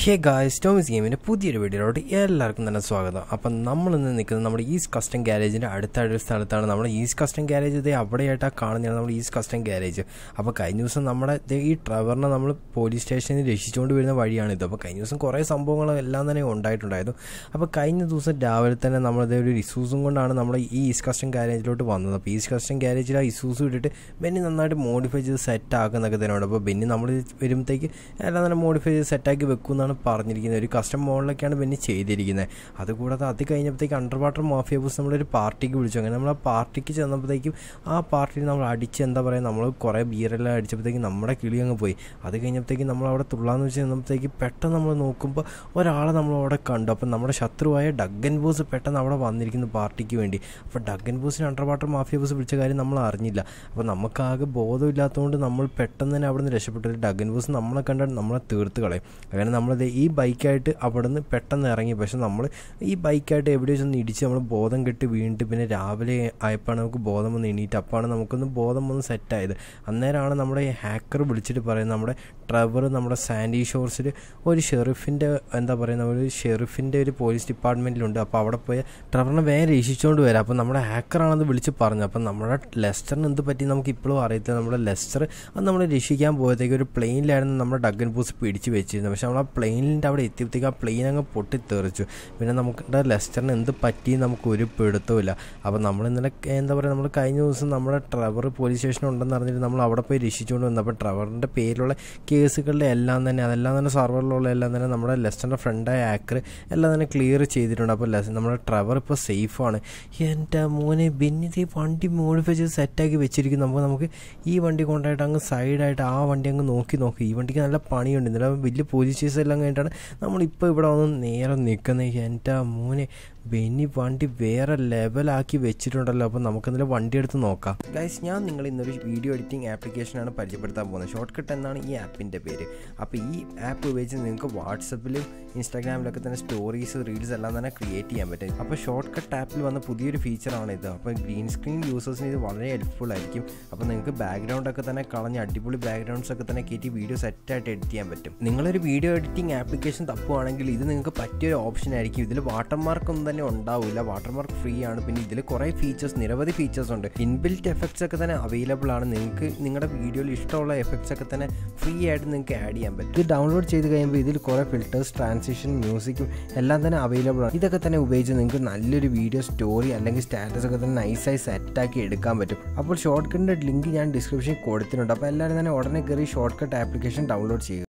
Hey guys ടോമിസ് ഗെയിമിൻ്റെ പുതിയൊരു വീഡിയോയിലോട്ട് എല്ലാവർക്കും തന്നെ സ്വാഗതം അപ്പം നമ്മളിന്ന് നിൽക്കുന്നത് നമ്മുടെ ഈസ്റ്റ് കസ്റ്റം ഗ്യാരേജിൻ്റെ അടുത്തൊരു സ്ഥലത്താണ് നമ്മുടെ ഈസ്റ്റ് കസ്റ്റം ഗ്യാരേജ് ഇതേ അവിടെയായിട്ടാണ് കാണുന്നതാണ് നമ്മുടെ ഈസ്റ്റ് കസ്റ്റം ഗ്യാരേജ് അപ്പോൾ കഴിഞ്ഞ ദിവസം നമ്മുടെ ദേ ഈ ട്രവറിനെ നമ്മൾ പോലീസ് സ്റ്റേഷനിൽ രക്ഷിച്ചുകൊണ്ട് വരുന്ന വഴിയാണിത് അപ്പോൾ കഴിഞ്ഞ ദിവസം കുറേ സംഭവങ്ങളും എല്ലാം തന്നെ ഉണ്ടായിട്ടുണ്ടായിരുന്നു അപ്പോൾ കഴിഞ്ഞ ദിവസം രാവിലെ തന്നെ നമ്മളിതേ ഒരു ഇസൂസും കൊണ്ടാണ് നമ്മൾ ഈ ഈസ്റ്റ് കസ്റ്റം ഗ്യാരേജിലോട്ട് വന്നത് അപ്പോൾ ഈസ്റ്റ് കസ്റ്റം ഗ്യാരേജിൽ ആ ഇസൂസ് ഇട്ടിട്ട് ബെന്നി നന്നായിട്ട് മോഡിഫൈ ചെയ്ത് സെറ്റ് ആക്കുന്നൊക്കെ തന്നെയുണ്ട് അപ്പോൾ ബെന്നി നമ്മൾ വരുമ്പോഴത്തേക്ക് എല്ലാം തന്നെ മോഡിഫൈ ചെയ്ത് സെറ്റാക്കി വെക്കും എന്നാണ് പറഞ്ഞിരിക്കുന്നത് ഒരു കസ്റ്റം മോഡലൊക്കെയാണ് ബെന്നി ചെയ്തിരിക്കുന്നത് അതുകൂടാതെ അത് കഴിഞ്ഞപ്പോഴത്തേക്ക് അണ്ടർ വാട്ടർ മാഫിയ ബസ് നമ്മളൊരു പാർട്ടിക്ക് വിളിച്ചു അങ്ങനെ നമ്മൾ ആ പാർട്ടിക്ക് ചെന്നപ്പോഴത്തേക്കും ആ പാർട്ടിയിൽ നമ്മൾ അടിച്ച് എന്താ പറയുക നമ്മൾ കുറേ ബിയറെല്ലാം അടിച്ചപ്പോഴത്തേക്കും നമ്മുടെ കിളി അങ്ങ് പോയി അത് കഴിഞ്ഞപ്പോഴത്തേക്കും നമ്മൾ അവിടെ തുള്ളാന്ന് വെച്ച് ചെന്നപ്പോഴത്തേക്ക് പെട്ടെന്ന് നമ്മൾ നോക്കുമ്പോൾ ഒരാളെ നമ്മൾ അവിടെ കണ്ടു അപ്പം നമ്മുടെ ശത്രുവായ ഡഗൻ ബോസ് പെട്ടെന്ന് അവിടെ വന്നിരിക്കുന്നു പാർട്ടിക്ക് വേണ്ടി അപ്പോൾ ഡഗൻ ബോസിന് അണ്ടർ വാട്ടർ മാഫിയ ബസ് വിളിച്ച കാര്യം നമ്മൾ അറിഞ്ഞില്ല അപ്പോൾ നമുക്കാകെ ബോധമില്ലാത്തതുകൊണ്ട് നമ്മൾ പെട്ടെന്ന് തന്നെ അവിടെ നിന്ന് രക്ഷപ്പെട്ടു ഒരു ഡഗൻ ബോസ് നമ്മളെ കണ്ടാൽ നമ്മളെ തീർത്ത് കളയും അങ്ങനെ നമ്മളത് ഈ ബൈക്കായിട്ട് അവിടെ നിന്ന് പെട്ടെന്ന് ഇറങ്ങി പക്ഷെ നമ്മൾ ഈ ബൈക്കായിട്ട് എവിടെ ചെന്ന് ഇടിച്ച് നമ്മൾ ബോധം കെട്ട് വീണിട്ട് പിന്നെ രാവിലെ ആയപ്പോഴാണ് നമുക്ക് ബോധം വന്ന് എണീറ്റ് അപ്പോഴാണ് നമുക്കൊന്ന് ബോധം വന്ന് സെറ്റായത് അന്നേരമാണ് നമ്മുടെ ഈ ഹാക്കർ വിളിച്ചിട്ട് പറയുന്നത് നമ്മുടെ ട്രവർ നമ്മുടെ സാൻഡി ഷോർസിൽ ഒരു ഷെറിഫിൻ്റെ എന്താ പറയുന്ന ഒരു ഷെറിഫിൻ്റെ ഒരു പോലീസ് ഡിപ്പാർട്ട്മെൻറ്റിലുണ്ട് അപ്പോൾ അവിടെ പോയി ട്രവറിനെ വേഗം രക്ഷിച്ചുകൊണ്ട് വരാം അപ്പോൾ നമ്മുടെ ഹാക്കറാണത് വിളിച്ച് പറഞ്ഞത് അപ്പം നമ്മുടെ ലെസ്റ്ററിന് എന്ത് പറ്റി നമുക്ക് ഇപ്പോഴും അറിയത്തില്ല നമ്മുടെ ലെസ്റ്റർ അത് നമ്മൾ രക്ഷിക്കാൻ പോയത്തേക്ക് ഒരു പ്ലെയിനിലായിരുന്നു നമ്മുടെ ഡഗൻ ബൂസ് പിടിച്ച് വെച്ചിരുന്നത് പക്ഷേ നമ്മൾ ആ പ്ലെയിനിൻ്റെ അവിടെ എത്തിയപ്പോഴത്തേക്ക് ആ പ്ലെയിൻ അങ്ങ് പൊട്ടിത്തെറിച്ചു പിന്നെ നമുക്ക് ലെസ്റ്ററിന് എന്ത് പറ്റി നമുക്ക് ഒരു പിടുത്തമില്ല അപ്പോൾ നമ്മൾ ഇന്നലെ എന്താ പറയുക നമ്മൾ കഴിഞ്ഞ ദിവസം നമ്മുടെ ട്രവർ പോലീസ് സ്റ്റേഷൻ ഉണ്ടെന്ന് അറിഞ്ഞിട്ട് നമ്മൾ അവിടെ പോയി രക്ഷിച്ചുകൊണ്ട് വന്നു അപ്പോൾ ട്രവറിൻ്റെ പേരിലുള്ള കേസുകളുടെ എല്ലാം തന്നെ അതെല്ലാം തന്നെ സർവറിലുള്ള എല്ലാം തന്നെ നമ്മുടെ ലെസ്റ്ററിൻ്റെ ഫ്രണ്ടായ ആക്കർ എല്ലാം തന്നെ ക്ലിയർ ചെയ്തിട്ടുണ്ട് അപ്പോൾ നമ്മുടെ ട്രവർ ഇപ്പോൾ സേഫാണ് എൻ്റെ മോനെ ബെന്നിത് വണ്ടി മോഡിഫൈ ചെയ്ത് സെറ്റാക്കി വെച്ചിരിക്കുന്നു അപ്പോൾ നമുക്ക് ഈ വണ്ടി കൊണ്ടായിട്ട് അങ്ങ് സൈഡായിട്ട് ആ വണ്ടി അങ്ങ് നോക്കി നോക്കി ഈ വണ്ടിക്ക് നല്ല പണിയുണ്ട് ഇന്നലെ വലിയ പോലീസ് കേസ് എല്ലാം കഴിഞ്ഞിട്ടാണ് നമ്മളിപ്പോൾ ഇവിടെ വന്ന് നേരെ നിൽക്കുന്നത് എൻ്റെ മോനെ ബെന്നി വണ്ടി വേറെ ലെവലാക്കി വെച്ചിട്ടുണ്ടല്ലോ അപ്പോൾ നമുക്കെന്തെങ്കിലും വണ്ടി എടുത്ത് നോക്കാം ഗൈസ് ഞാൻ നിങ്ങൾ ഇന്നൊരു വീഡിയോ എഡിറ്റിംഗ് ആപ്ലിക്കേഷനാണ് പരിചയപ്പെടുത്താൻ പോകുന്നത് ഷോർട്ട് കട്ട് എന്നാണ് ഈ ആപ്പിൻ്റെ പേര് അപ്പോൾ ഈ ആപ്പ് ഉപയോഗിച്ച് നിങ്ങൾക്ക് വാട്സപ്പിലും ഇൻസ്റ്റാഗ്രാമിലൊക്കെ തന്നെ സ്റ്റോറീസ് റീൽസ് എല്ലാം തന്നെ ക്രിയേറ്റ് ചെയ്യാൻ പറ്റും അപ്പോൾ ഷോർട്ട് കട്ട് ആപ്പിൽ വന്ന പുതിയൊരു ഫീച്ചറാണ് ഇത് അപ്പോൾ ഗ്രീൻ സ്ക്രീൻ യൂസേഴ്സിന് ഇത് വളരെ ഹെൽപ്ഫുൾ ആയിരിക്കും അപ്പോൾ നിങ്ങൾക്ക് ബാക്ക്ഗ്രൗണ്ട് ഒക്കെ തന്നെ കളഞ്ഞ് അടിപൊളി ബാക്ക്ഗ്രൗണ്ട്സ് ഒക്കെ തന്നെ കയറ്റി വീഡിയോ സെറ്റായിട്ട് എഡിറ്റ് ചെയ്യാൻ പറ്റും നിങ്ങളൊരു വീഡിയോ എഡിറ്റിംഗ് ആപ്ലിക്കേഷൻ തപ്പുവാണെങ്കിൽ ഇത് നിങ്ങൾക്ക് പറ്റിയൊരു ഓപ്ഷൻ ആയിരിക്കും ഇതിൽ വാട്ടർമാർക്ക് ഒന്നും തന്നെ ഉണ്ടാവില്ല വാട്ടർമാർക്ക് ഫ്രീ ആണ് പിന്നെ ഇതിൽ കുറേ ഫീച്ചേഴ്സ് നിരവധി ഫീച്ചേഴ്സ് ഉണ്ട് ഇൻബിൽറ്റ് എഫക്ട്സ് ഒക്കെ തന്നെ അവൈലബിൾ ആണ് നിങ്ങൾക്ക് നിങ്ങളുടെ വീഡിയോയിൽ ഇഷ്ടമുള്ള എഫക്ട്സ് ഒക്കെ തന്നെ ഫ്രീ ആയിട്ട് നിങ്ങൾക്ക് ആഡ് ചെയ്യാൻ പറ്റും ഇത് ഡൗൺലോഡ് ചെയ്ത് കഴിയുമ്പോൾ ഇതിൽ കുറേ ഫിൽറ്റേഴ്സ് ട്രാൻസിഷൻ മ്യൂസിക്കും എല്ലാം തന്നെ അവൈലബിൾ ആണ് ഇതൊക്കെ തന്നെ ഉപയോഗിച്ച് നിങ്ങൾക്ക് നല്ലൊരു വീഡിയോ സ്റ്റോറി അല്ലെങ്കിൽ സ്റ്റാറ്റസ് ഒക്കെ തന്നെ നൈസായി സെറ്റാക്കി എടുക്കാൻ പറ്റും അപ്പോൾ ഷോർട്ട് കട്ടിൻ്റെ ലിങ്ക് ഞാൻ ഡിസ്ക്രിപ്ഷനിൽ കൊടുത്തിട്ടുണ്ട് അപ്പോൾ എല്ലാവരും തന്നെ ഉടനെ കയറി ഷോർട്ട് കട്ട് ആപ്ലിക്കേഷൻ ഡൗൺലോഡ് ചെയ്യുക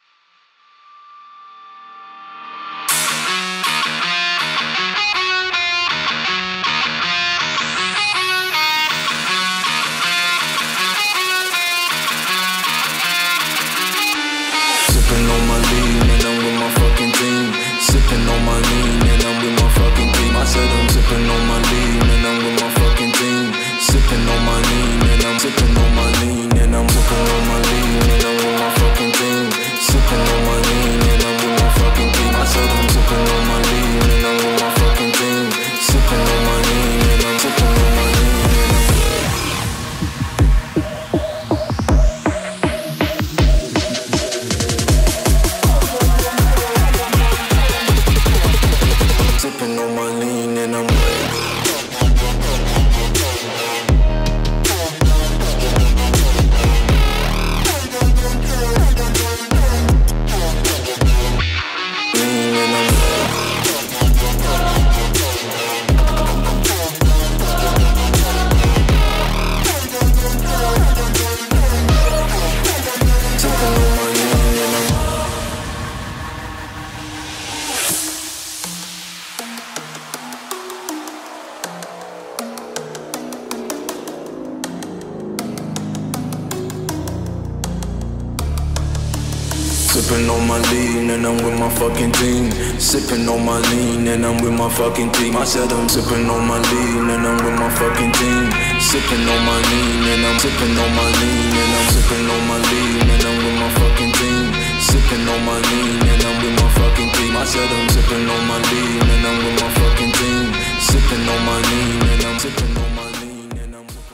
Sipping on my lean and I'm with my fucking team. Sipping on my lean and I'm with my fucking team. I said I'm sipping on my lean and I'm with my fucking team. Sipping on my lean and I'm sipping on my lean and I'm sipping on my lean and I'm with my fucking team. Sipping on my lean and I'm with my fucking team. I said I'm sipping on my lean and I'm with my fucking team. Sipping on my lean and I'm sipping on my lean and I'm sipping on my lean and I'm lean and I'm sipping on my lean and I'm Sipping on my lean and I'm with my fucking team. Sipping on my lean and I'm with my fucking team. I said I'm sipping on my lean and I'm with my fucking team. Sipping on my lean and I'm sipping on my lean and I'm sipping on my lean and I'm with my fucking team. Sipping on my lean and I'm with my fucking team. I said I'm sipping on my lean and I'm with my fucking team. Sipping on my lean and I'm sipping on my lean and I'm sipping on my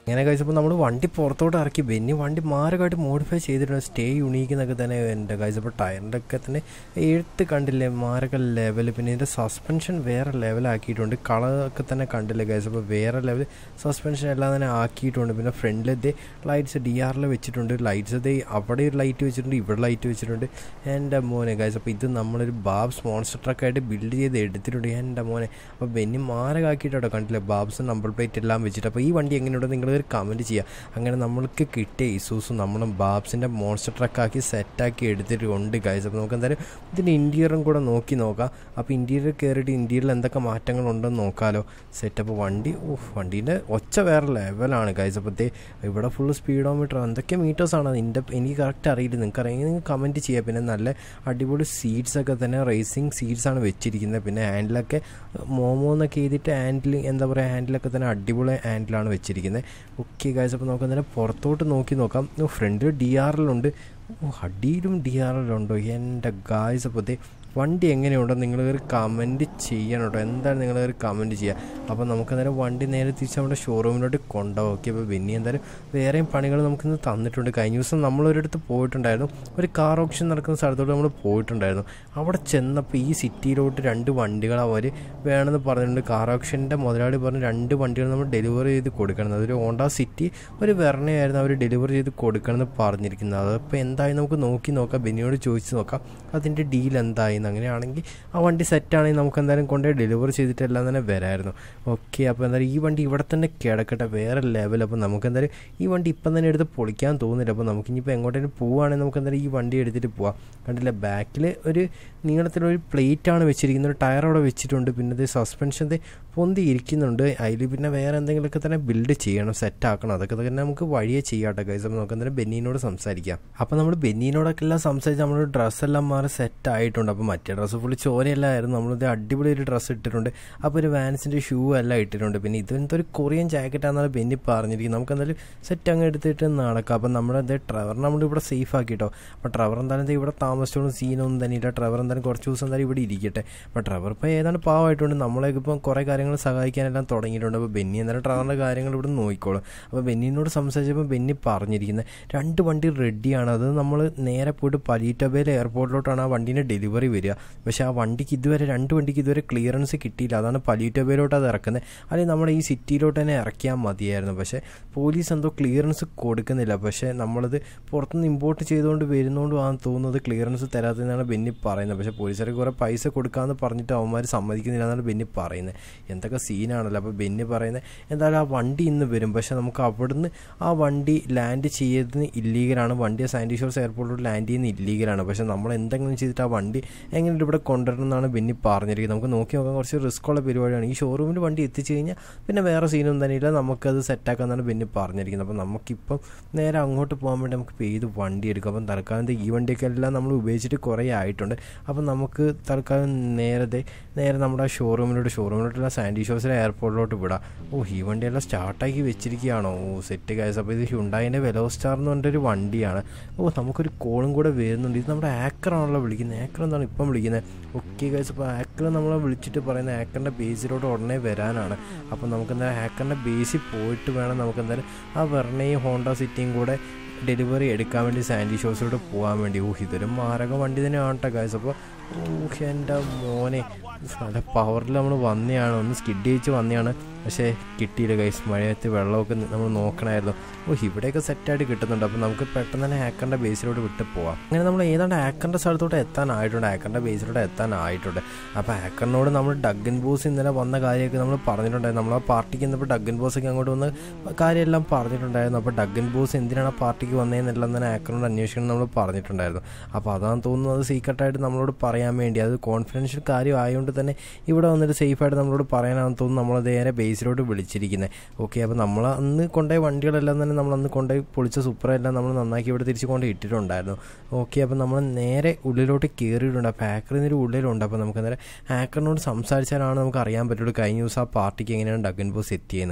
അങ്ങനെ കഴിച്ചപ്പോൾ നമ്മൾ വണ്ടി പുറത്തോട്ട് ഇറക്കി ബെന്നി വണ്ടി മാരകമായിട്ട് modify ചെയ്തിട്ടുണ്ട് stay unique എന്നൊക്കെ തന്നെ എൻ്റെ കഴിച്ചപ്പോൾ ടയറിൻ്റെ ഒക്കെ തന്നെ എഴുത്ത് കണ്ടില്ലേ മാരക ലെവൽ പിന്നെ ഇതിൻ്റെ സസ്പെൻഷൻ വേറെ ലെവലാക്കിയിട്ടുണ്ട് കളറൊക്കെ തന്നെ കണ്ടില്ലേ കഴിച്ചപ്പോൾ വേറെ ലെവൽ സസ്പെൻഷൻ എല്ലാം തന്നെ ആക്കിയിട്ടുണ്ട് പിന്നെ ഫ്രണ്ടിൽ ഇതേ ലൈറ്റ്സ് ഡി ആറിൽ വെച്ചിട്ടുണ്ട് ലൈറ്റ്സ് ഇതേ അവിടെ ഒരു ലൈറ്റ് വെച്ചിട്ടുണ്ട് ഇവിടെ ലൈറ്റ് വെച്ചിട്ടുണ്ട് എൻ്റെ മോനെ കഴിച്ച് അപ്പോൾ ഇത് നമ്മളൊരു ബാബ്സ് മോൺസ്റ്റർ ട്രക്കായിട്ട് ബിൽഡ് ചെയ്ത് എടുത്തിട്ടുണ്ട് എൻ്റെ മോനെ അപ്പോൾ ബെന്നി മാരകാക്കിയിട്ടോ കണ്ടില്ലേ ബാബ്സ് നമ്പർ പ്ലേറ്റ് എല്ലാം വെച്ചിട്ട് അപ്പോൾ ഈ വണ്ടി എങ്ങനെയുണ്ട് നിങ്ങൾ ഒരു കമൻറ്റ് ചെയ്യുക അങ്ങനെ നമ്മൾക്ക് കിട്ടിയ ഇസൂസ് നമ്മളും ബാബ്സിൻ്റെ മോൺസ്റ്റർ ട്രക്കാക്കി സെറ്റാക്കി എടുത്തിട്ടുണ്ട് ഗൈസ് അപ്പോൾ നമുക്ക് എന്തായാലും ഇതിൻ്റെ ഇൻറ്റീരിയറും കൂടെ നോക്കി നോക്കാം അപ്പോൾ ഇൻറ്റീരിയർ കയറിയിട്ട് ഇൻറ്റീരിയറിൽ എന്തൊക്കെ മാറ്റങ്ങളുണ്ടെന്ന് നോക്കാമല്ലോ സെറ്റപ്പ് വണ്ടി ഓഹ് വണ്ടീൻ്റെ ഒച്ച വേറെ ലെവലാണ് ഗൈസ് അപ്പോഴത്തേ ഇവിടെ ഫുൾ സ്പീഡോമീറ്റർ എന്തൊക്കെ മീറ്റേഴ്സാണ് അതിൻ്റെ എനിക്ക് കറക്റ്റ് അറിയില്ല നിങ്ങൾക്ക് അറിയെങ്കിൽ നിങ്ങൾ കമൻറ്റ് ചെയ്യുക പിന്നെ നല്ല അടിപൊളി സീറ്റ്സ് ഒക്കെ തന്നെ റേസിംഗ് സീറ്റ്സ് ആണ് വെച്ചിരിക്കുന്നത് പിന്നെ ഹാൻഡിലൊക്കെ മോമോ എന്നൊക്കെ ചെയ്തിട്ട് ഹാൻഡിൽ എന്താ പറയുക ഹാൻഡിലൊക്കെ തന്നെ അടിപൊളി ഹാൻഡിലാണ് വെച്ചിരിക്കുന്നത് ഓക്കെ ഗൈസ് അപ്പോൾ നമുക്ക് തന്നെ പുറത്തോട്ട് നോക്കി നോക്കാം ഫ്രണ്ടിൽ ഡി ആർ എല്ലുണ്ട് ഓ അടിയിലും ഡി ആർ എല്ലുണ്ടോ എൻ്റെ ഗായ്സ് അപ്പോൾ വണ്ടി എങ്ങനെയുണ്ടോ നിങ്ങൾ ഒരു കമൻറ്റ് ചെയ്യണം കേട്ടോ എന്തായാലും നിങ്ങൾ ഒരു കമൻറ്റ് ചെയ്യുക അപ്പോൾ നമുക്ക് അന്നേരം വണ്ടി നേരെ തിരിച്ച് നമ്മുടെ ഷോറൂമിലോട്ട് കൊണ്ടുപോകും ഓക്കെ അപ്പോൾ ബെന്നി എന്തായാലും വേറെയും പണികൾ നമുക്കിന്ന് തന്നിട്ടുണ്ട് കഴിഞ്ഞ ദിവസം നമ്മളൊരിടത്ത് പോയിട്ടുണ്ടായിരുന്നു ഒരു കാർ ഓപ്ഷൻ നടക്കുന്ന സ്ഥലത്തോട്ട് നമ്മൾ പോയിട്ടുണ്ടായിരുന്നു അവിടെ ചെന്നപ്പോൾ ഈ സിറ്റിയിലോട്ട് രണ്ട് വണ്ടികൾ അവർ വേണമെന്ന് പറഞ്ഞിട്ടുണ്ട് കാർ ഓപ്ഷൻ്റെ മുതലാളി പറഞ്ഞ് രണ്ട് വണ്ടികൾ നമ്മൾ ഡെലിവറി ചെയ്ത് കൊടുക്കണം അതൊരു ഹോണ്ട സിറ്റി ഒരു വെർണയായിരുന്നു അവർ ഡെലിവറി ചെയ്ത് കൊടുക്കണമെന്ന് പറഞ്ഞിരിക്കുന്നത് അതപ്പോൾ എന്തായി നമുക്ക് നോക്കി നോക്കാം ബെന്നിയോട് ചോദിച്ച് നോക്കാം അതിൻ്റെ ഡീൽ എന്തായി അങ്ങനെയാണെങ്കിൽ ആ വണ്ടി സെറ്റാണെങ്കിൽ നമുക്ക് എന്തായാലും കൊണ്ടുപോയി ഡെലിവറി ചെയ്തിട്ട് എല്ലാം തന്നെ വരായിരുന്നു ഓക്കെ അപ്പോൾ എന്തായാലും ഈ വണ്ടി ഇവിടെ തന്നെ കിടക്കട്ടെ വേറെ ലെവൽ അപ്പോൾ നമുക്ക് എന്തായാലും ഈ വണ്ടി ഇപ്പം തന്നെ എടുത്ത് പൊളിക്കാൻ തോന്നുന്നില്ല അപ്പോൾ നമുക്ക് ഇനിയിപ്പോൾ എങ്ങോട്ടേലും പോവുകയാണെങ്കിൽ നമുക്ക് എന്തായാലും ഈ വണ്ടി എടുത്തിട്ട് പോവാം കണ്ടില്ല ബാക്കിൽ ഒരു നീളത്തിലൊരു പ്ലേറ്റ് ആണ് വെച്ചിരിക്കുന്നത് ഒരു ടയർ അവിടെ വെച്ചിട്ടുണ്ട് പിന്നെ ഇത് സസ്പെൻഷൻ പൊന്തി ഇരിക്കുന്നുണ്ട് അതിൽ പിന്നെ വേറെ എന്തെങ്കിലുമൊക്കെ തന്നെ ബിൽഡ് ചെയ്യണം സെറ്റ് ആക്കണം അതൊക്കെ തന്നെ നമുക്ക് വഴിയെ ചെയ്യാട്ടെ കൈസ് അപ്പോൾ നമുക്ക് എന്തായാലും ബെന്നീനോട് സംസാരിക്കാം അപ്പോൾ നമ്മൾ ബെന്നീനോടൊക്കെ എല്ലാം സംസാരിച്ച് നമ്മൾ ഡ്രസ്സെല്ലാം മാറി സെറ്റ് ആയിട്ടുണ്ട് അപ്പോൾ മറ്റേ ഡ്രസ്സ് ഫുള്ള് ചോരയല്ലായിരുന്നു നമ്മളിത് അടിപൊളി ഒരു ഡ്രസ്സ് ഇട്ടിട്ടുണ്ട് അപ്പോൾ ഒരു വാൻസിൻ്റെ ഷൂ എല്ലാം ഇട്ടിട്ടുണ്ട് പിന്നെ ഇതെന്തൊരു ഒരു കൊറിയൻ ജാക്കറ്റാണെന്നാണ് ബെന്നി പറഞ്ഞിരിക്കുന്നത് നമുക്ക് എന്തായാലും സെറ്റ് അങ്ങ് എടുത്തിട്ട് നടക്കാം അപ്പം നമ്മുടെ ഇത് ട്രവർ നമ്മളിവിടെ സേഫ് ആക്കിട്ടോ അപ്പോൾ ട്രവർ എന്തായാലും ഇവിടെ താമസിച്ചോളും സീനൊന്നും തന്നെ ഇല്ല ട്രവർ എന്തായാലും കുറച്ച് ദിവസം എന്തായാലും ഇവിടെ ഇരിക്കട്ടെ അപ്പോൾ ട്രവർ ഇപ്പോൾ ഏതാണ്ട് പാവമായിട്ടുണ്ട് നമ്മളെയൊക്കെ ഇപ്പം കുറേ കാര്യങ്ങൾ സഹായിക്കാനെല്ലാം തുടങ്ങിയിട്ടുണ്ട് അപ്പോൾ ബെന്നി എന്തായാലും ട്രവറിൻ്റെ കാര്യങ്ങൾ ഇവിടെ നോക്കിക്കോളും അപ്പോൾ ബെന്നിനോട് സംസാരിച്ചപ്പോൾ ബെന്നി പറഞ്ഞിരിക്കുന്നത് രണ്ട് വണ്ടി റെഡിയാണ് അത് നമ്മൾ നേരെ പോയിട്ട് പലീറ്റബേൽ എയർപോർട്ടിലോട്ടാണ് ആ വണ്ടീൻ്റെ ഡെലിവറി വരിക പക്ഷേ ആ വണ്ടിക്ക് ഇതുവരെ രണ്ട് വണ്ടിക്ക് ഇതുവരെ ക്ലിയറൻസ് കിട്ടിയില്ല അതാണ് പലീറ്റബേലോട്ട് അത് ഇറക്കുന്നത് അല്ലെങ്കിൽ നമ്മുടെ ഈ സിറ്റിയിലോട്ട് തന്നെ ഇറക്കിയാൽ മതിയായിരുന്നു പക്ഷേ പോലീസ് എന്തോ ക്ലിയറൻസ് കൊടുക്കുന്നില്ല പക്ഷേ നമ്മളത് പുറത്തുനിന്ന് ഇമ്പോർട്ട് ചെയ്തുകൊണ്ട് വരുന്നതുകൊണ്ട് ആണെന്ന് തോന്നുന്നത് ക്ലിയറൻസ് തരാത്തതെന്നാണ് ബെന്നി പറയുന്നത് പക്ഷേ പോലീസുകാർക്ക് കുറേ പൈസ കൊടുക്കാമെന്ന് പറഞ്ഞിട്ട് അവന്മാർ സമ്മതിക്കുന്നില്ല എന്നാണ് ബെന്നി പറയുന്നത് എന്തൊക്കെ സീനാണല്ലോ അപ്പോൾ ബെന്നി പറയുന്നത് എന്തായാലും ആ വണ്ടി ഇന്ന് വരും പക്ഷേ നമുക്ക് അവിടുന്ന് ആ വണ്ടി ലാൻഡ് ചെയ്യുന്നതിന് ഇല്ലീഗലാണ് വണ്ടി സാൻഡിഷോർസ് എയർപോർട്ടിലോട്ട് ലാൻഡ് ചെയ്യുന്ന ഇല്ലീഗലാണ് പക്ഷേ നമ്മൾ എന്തെങ്കിലും ചെയ്തിട്ട് ആ വണ്ടി എങ്ങനെ ഇവിടെ കൊണ്ടുവരണം എന്നാണ് ബെന്നി പറഞ്ഞിരിക്കുന്നത് നമുക്ക് നോക്കി നോക്കാൻ കുറച്ച് റിസ്ക് ഉള്ള പരിപാടിയാണ് ഈ ഷോറൂമിൽ വണ്ടി എത്തിച്ചു കഴിഞ്ഞാൽ പിന്നെ വേറെ സീനൊന്നും തന്നെ ഇല്ല നമുക്കത് സെറ്റാക്കാന്നാണ് ബെന്നി പറഞ്ഞിരിക്കുന്നത് അപ്പോൾ നമുക്കിപ്പം നേരെ അങ്ങോട്ട് പോകാൻ വേണ്ടി നമുക്ക് ഏത് വണ്ടി എടുക്കും അപ്പം തൽക്കാലം ഈ വണ്ടിയൊക്കെ എല്ലാം നമ്മൾ ഉപയോഗിച്ചിട്ട് കുറേ ആയിട്ടുണ്ട് അപ്പം നമുക്ക് തൽക്കാലം നേരത്തെ നേരെ നമ്മുടെ ഷോറൂമിലോട്ട് ഷോറൂമിലോട്ടുള്ള സാൻഡി ഷോസിലെ എയർപോർട്ടിലോട്ട് വിടാം ഓ ഈ വണ്ടിയെല്ലാം സ്റ്റാർട്ടാക്കി വെച്ചിരിക്കുകയാണോ ഓ സെറ്റ് കായസ് അപ്പോൾ ഇത് ഹ്യുണ്ടായിൻ്റെ വെലോ സ്റ്റാർ എന്ന് പറഞ്ഞൊരു വണ്ടിയാണ് ഓ നമുക്കൊരു കോളും കൂടെ വരുന്നുണ്ട് ഇത് നമ്മുടെ ആക്കറാണല്ലോ വിളിക്കുന്നത് ആക്കർ എന്താണ് ഇപ്പം വിളിക്കുന്നത് ഓക്കെ കായസ് അപ്പോൾ ആക്കർ നമ്മളെ വിളിച്ചിട്ട് പറയുന്ന ആക്കറിൻ്റെ ബേസിലോട്ട് ഉടനെ വരാനാണ് അപ്പോൾ നമുക്ക് എന്തായാലും ആക്കറിൻ്റെ ബേസിൽ പോയിട്ട് വേണം നമുക്ക് എന്തായാലും ആ വെർണയും ഹോണ്ട സിറ്റിയും കൂടെ ഡെലിവറി എടുക്കാൻ വേണ്ടി സാൻഡി ഷോസിലോട്ട് പോകാൻ വേണ്ടി ഊഹ് ഇതൊരു മാരക വണ്ടി തന്നെയാണ് കേട്ടോ കായസ് അപ്പോൾ ഊഹ് എൻ്റെ മോനെ നല്ല പവറിൽ നമ്മൾ വന്നെയാണ് ഒന്ന് സ്കിഡ് ചെയ്ച്ച് വന്നെയാണ് പക്ഷേ കിട്ടിയില്ല കൈസ് മഴയത്ത് വെള്ളമൊക്കെ നമ്മൾ നോക്കണമായിരുന്നു ഓ ഇവിടെയൊക്കെ സെറ്റായിട്ട് കിട്ടുന്നുണ്ട് അപ്പോൾ നമുക്ക് പെട്ടെന്ന് തന്നെ ഹാക്കറിൻ്റെ ബേസിലോട്ട് വിട്ട് പോവാം അങ്ങനെ നമ്മൾ ഏതാണ്ട് ഹാക്കറിൻ്റെ സ്ഥലത്തോട്ട് എത്താനായിട്ടുണ്ട് ഹാക്കറിൻ്റെ ബേസിലോട്ട് എത്താനായിട്ടുണ്ട് അപ്പോൾ ഹാക്കറിനോട് നമ്മൾ ഡഗൻ ബോസ് ഇന്നലെ വന്ന കാര്യമൊക്കെ നമ്മൾ പറഞ്ഞിട്ടുണ്ടായിരുന്നു നമ്മൾ ആ പാർട്ടിക്ക് ഇന്നപ്പോൾ ഡഗൻ ബോസൊക്കെ അങ്ങോട്ട് വന്ന് കാര്യമെല്ലാം പറഞ്ഞിട്ടുണ്ടായിരുന്നു അപ്പോൾ ഡഗൻ ബോസ് എന്തിനാണ് ആ പാർട്ടിക്ക് വന്നതെന്നെല്ലാം തന്നെ ഹാക്കറിനോട് അന്വേഷിക്കണം നമ്മൾ പറഞ്ഞിട്ടുണ്ടായിരുന്നു അപ്പോൾ അതാണ് തോന്നുന്നത് സീക്രട്ടായിട്ട് നമ്മളോട് പറയാൻ വേണ്ടി അത് കോൺഫിഡൻഷ്യൽ കാര്യം ആയതുകൊണ്ട് തന്നെ ഇവിടെ വന്നിട്ട് സേഫായിട്ട് നമ്മളോട് പറയാനാണെന്ന് തോന്നുന്നു നമ്മൾ നേരെ ബേസിലോട്ട് വിളിച്ചിരിക്കുന്നത് ഓക്കെ അപ്പോൾ നമ്മൾ അന്ന് കൊണ്ടുപോയ വണ്ടികളെല്ലാം തന്നെ നമ്മൾ അന്ന് കൊണ്ടുപോയി പൊളിച്ച സൂപ്പറെല്ലാം നമ്മൾ നന്നാക്കി ഇവിടെ തിരിച്ച് കൊണ്ട് ഇട്ടിട്ടുണ്ടായിരുന്നു ഓക്കെ അപ്പോൾ നമ്മൾ നേരെ ഉള്ളിലോട്ട് കയറിയിട്ടുണ്ട് അപ്പോൾ ഹാക്കറിന് ഒരു ഉള്ളിലുണ്ട് അപ്പോൾ നമുക്ക് നേരെ ഹാക്കറിനോട് സംസാരിച്ചാലാണ് നമുക്ക് അറിയാൻ പറ്റുള്ളൂ കഴിഞ്ഞ ദിവസം ആ പാർട്ടിക്ക് എങ്ങനെയാണ് ഡഗൻ ബോസ് എത്തിയെന്ന്